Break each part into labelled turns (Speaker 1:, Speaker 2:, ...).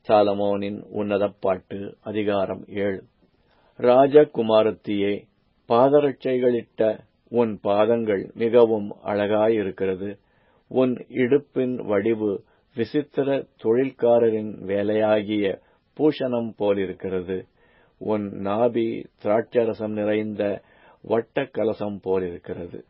Speaker 1: சாலமோனின் உன்னதப் பாட்டு அதிகாரம் ஏழு ராஜகுமாரத்தியே பாதரட்சைகளிட்ட உன் பாதங்கள் மிகவும் அழகாயிருக்கிறது உன் இடுப்பின் வடிவு விசித்திர தொழில்காரரின் வேலையாகிய பூஷணம் போலிருக்கிறது உன் நாபி திராட்சரசம் நிறைந்த வட்டக் கலசம் போலிருக்கிறது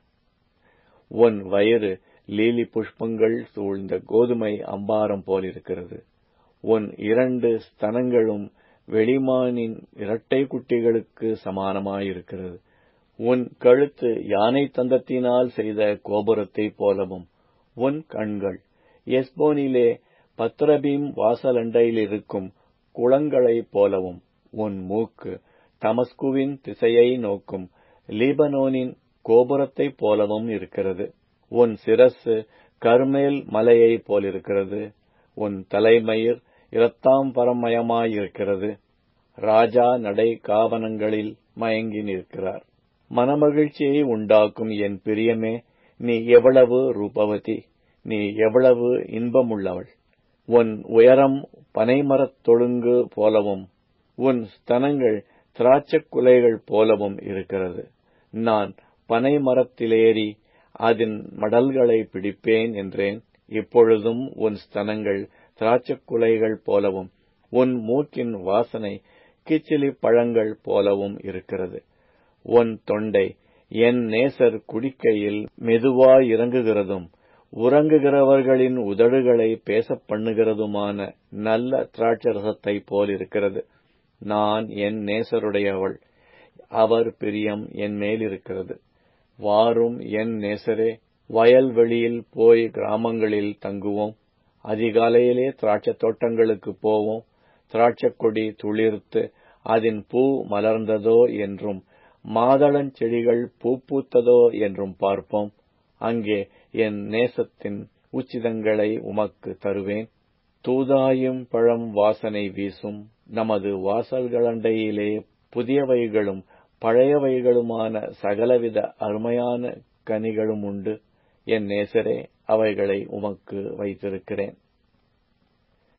Speaker 1: உன் வயிறு லீலி புஷ்பங்கள் சூழ்ந்த கோதுமை அம்பாரம் போலிருக்கிறது உன் இரண்டு ஸ்தனங்களும் வெளிமானின் இரட்டை குட்டிகளுக்கு சமானமாயிருக்கிறது உன் கழுத்து யானை தந்தத்தினால் செய்த கோபுரத்தைப் போலவும் உன் கண்கள் எஸ்போனிலே பத்ரபீம் வாசலண்டையிலிருக்கும் குளங்களைப் போலவும் உன் மூக்கு தமஸ்குவின் திசையை நோக்கும் லீபனோனின் கோபுரத்தைப் போலவும் இருக்கிறது உன் சிரசு கர்மேல் மலையைப் போலிருக்கிறது உன் தலைமயிர் இரத்தாம்பரமயமாயிருக்கிறது ராஜா நடை காவனங்களில் மயங்கி நிற்கிறார் மனமகிழ்ச்சியை உண்டாக்கும் என் பிரியமே நீ எவ்வளவு ரூபவதி நீ எவ்வளவு இன்பமுள்ளவள் உன் உயரம் பனைமரத் தொழுங்கு போலவும் உன் ஸ்தனங்கள் திராட்சக் குலைகள் போலவும் இருக்கிறது நான் பனை மரத்திலேறி அதன் மடல்களை பிடிப்பேன் என்றேன் இப்பொழுதும் உன் ஸ்தனங்கள் திராட்சக் குலைகள் போலவும் உன் மூக்கின் வாசனை கிச்சிலி பழங்கள் போலவும் இருக்கிறது உன் தொண்டை என் நேசர் குடிக்கையில் மெதுவாயிறங்குகிறதும் உறங்குகிறவர்களின் உதடுகளை பேசப் பண்ணுகிறதுமான நல்ல திராட்சரசத்தைப் போலிருக்கிறது நான் என் நேசருடையவள் அவர் பிரியம் என் மேலிருக்கிறது வாரும் என் நேசரே வயல்வெளியில் போய் கிராமங்களில் தங்குவோம் அதிகாலையிலே திராட்சத் தோட்டங்களுக்கு போவோம் திராட்சக் கொடி துளிர்த்து அதன் பூ மலர்ந்ததோ என்றும் மாதளஞ்செடிகள் பூ பூத்ததோ என்றும் பார்ப்போம் அங்கே என் நேசத்தின் உச்சிதங்களை உமக்கு தருவேன் தூதாயும் பழம் வாசனை வீசும் நமது வாசல்களண்டையிலே புதியவைகளும் பழையவைகளுமான சகலவித அருமையான கனிகளும் உண்டு என் நேசரே அவைகளை உமக்கு வைத்திருக்கிறேன்